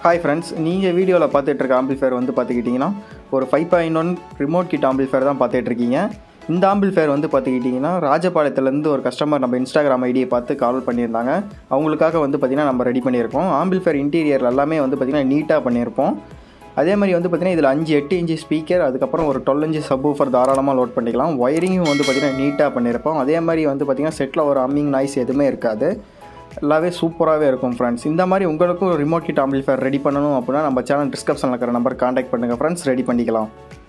hi friends நீங்கள் வீடியோவில் பார்த்துட்டு இருக்க ஆம்பிள்ஃபேர் வந்து பார்த்துக்கிட்டிங்கன்னா ஒரு five point one remote kit amplifier தான் பார்த்துட்டு இருக்கீங்க இந்த ஆம்பிள்ஃபேர் வந்து பார்த்துக்கிட்டிங்கன்னா ராஜபாளையத்துலேருந்து ஒரு கஸ்டமர் நம்ம இன்ஸ்டாகிராம் ஐடியை பார்த்து கால் பண்ணியிருந்தாங்க அவங்களுக்காக வந்து பார்த்திங்கன்னா நம்ம ரெடி பண்ணியிருக்கோம் ஆம்பிள்ஃபேர் இன்டீரியர் எல்லாமே வந்து பார்த்திங்கன்னா நீட்டாக பண்ணியிருப்போம் அதே மாதிரி வந்து பார்த்திங்கன்னா இதில் அஞ்சு எட்டு இன்ச்சு ஸ்பீக்கர் அதுக்கப்புறம் ஒரு டுவெல் இன்ச்சு சப் ஊஃபர் தாராளமாக லோட் பண்ணிக்கலாம் ஒயரிங்கும் வந்து பார்த்திங்கன்னா நீட்டாக பண்ணியிருப்போம் அதே மாதிரி வந்து பார்த்திங்கன்னா செட்டில் ஒரு அம்மிங் நாய்ஸ் எதுவுமே இருக்காது எல்லாமே சூப்பராகவே இருக்கும் ஃப்ரெண்ட்ஸ் இந்த மாதிரி உங்களுக்கும் ரிமோட் கிட் ஆம்பிள்ஃபேர் ரெடி பண்ணணும் அப்படின்னா நம்ம சேனல் டிஸ்கிரிப்ஷனில் இருக்கிற நம்பர் காண்டாக்ட் பண்ணுங்கள் ஃப்ரெண்ட்ஸ் ரெடி பண்ணிக்கலாம்